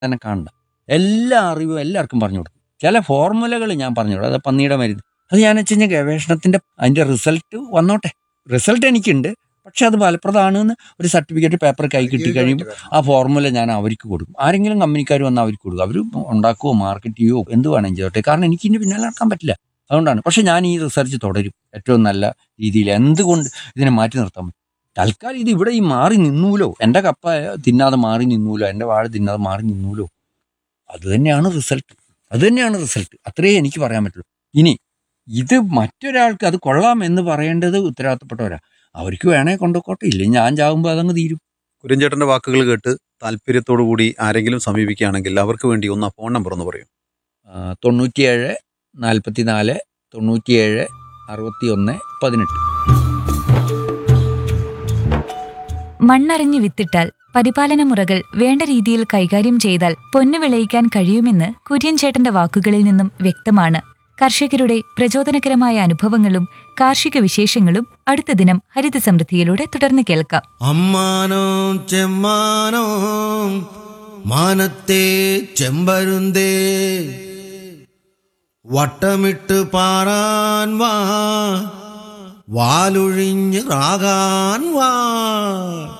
തന്നെ കാണണ്ട എല്ലാ അറിവും എല്ലാവർക്കും പറഞ്ഞു കൊടുക്കും ചില ഫോർമുലകൾ ഞാൻ പറഞ്ഞു കൊടുക്കും അത് പന്നിയുടെ മരുന്ന് അത് ഞാൻ വെച്ച് കഴിഞ്ഞാൽ ഗവേഷണത്തിൻ്റെ അതിൻ്റെ റിസൾട്ട് വന്നോട്ടെ റിസൾട്ട് എനിക്കുണ്ട് പക്ഷെ അത് ഫലപ്രദമാണെന്ന് ഒരു സർട്ടിഫിക്കറ്റ് പേപ്പർ കൈ കിട്ടി കഴിയുമ്പോൾ ആ ഫോർമുല ഞാൻ അവർക്ക് കൊടുക്കും ആരെങ്കിലും കമ്പനിക്കാർ വന്നാൽ അവർക്ക് കൊടുക്കും അവർ ഉണ്ടാക്കുവോ മാർക്കറ്റ് ചെയ്യുവോ എന്ത് വേണമെങ്കിൽ ചെയ്തോട്ടെ കാരണം എനിക്ക് ഇതിൻ്റെ പിന്നാലെ നടക്കാൻ പറ്റില്ല അതുകൊണ്ടാണ് പക്ഷെ ഞാൻ ഈ റിസർച്ച് തുടരും ഏറ്റവും നല്ല രീതിയിൽ എന്തുകൊണ്ട് ഇതിനെ മാറ്റി നിർത്താൻ പറ്റും തൽക്കാലം ഇത് ഇവിടെ ഈ മാറി നിന്നൂലോ എൻ്റെ കപ്പ തിന്നാതെ മാറി നിന്നൂലോ എൻ്റെ വാഴ തിന്നാതെ മാറി നിന്നൂലോ അത് തന്നെയാണ് റിസൾട്ട് അത് തന്നെയാണ് റിസൾട്ട് അത്രയേ എനിക്ക് പറയാൻ പറ്റുള്ളൂ ഇനി ഇത് മറ്റൊരാൾക്ക് അത് കൊള്ളാം എന്ന് പറയേണ്ടത് ഉത്തരവാദിത്തപ്പെട്ടവരാ അവർക്ക് വേണേ കൊണ്ടുപോട്ടെ ഇല്ല ഞാൻ ചാകുമ്പോൾ അതങ്ങ് തീരും കുര്യൻചേട്ടന്റെ വാക്കുകൾ കേട്ട് താല്പര്യത്തോടു കൂടി ആരെങ്കിലും സമീപിക്കുകയാണെങ്കിൽ അവർക്ക് വേണ്ടി ഒന്ന് ആ ഫോൺ നമ്പർ ഒന്ന് പറയും ആ, തൊണ്ണൂറ്റിയേഴ് നാൽപ്പത്തി നാല് തൊണ്ണൂറ്റിയേഴ് അറുപത്തി ഒന്ന് പതിനെട്ട് മണ്ണറിഞ്ഞ് വിത്തിട്ടാൽ പരിപാലന മുറകൾ വേണ്ട രീതിയിൽ കൈകാര്യം ചെയ്താൽ പൊന്നു വിളയിക്കാൻ കഴിയുമെന്ന് കുര്യൻ ചേട്ടന്റെ വാക്കുകളിൽ നിന്നും വ്യക്തമാണ് കർഷകരുടെ പ്രചോദനകരമായ അനുഭവങ്ങളും കാർഷിക വിശേഷങ്ങളും അടുത്ത ദിനം ഹരിത സമൃദ്ധിയിലൂടെ തുടർന്ന് കേൾക്കാം അമ്മാനോ ചെമ്മാനോ മാനത്തെ ചെമ്പരുന്തേ വട്ടമിട്ട് പാറാൻ വാ വാലൊഴിഞ്ഞ് റാകാൻ വാ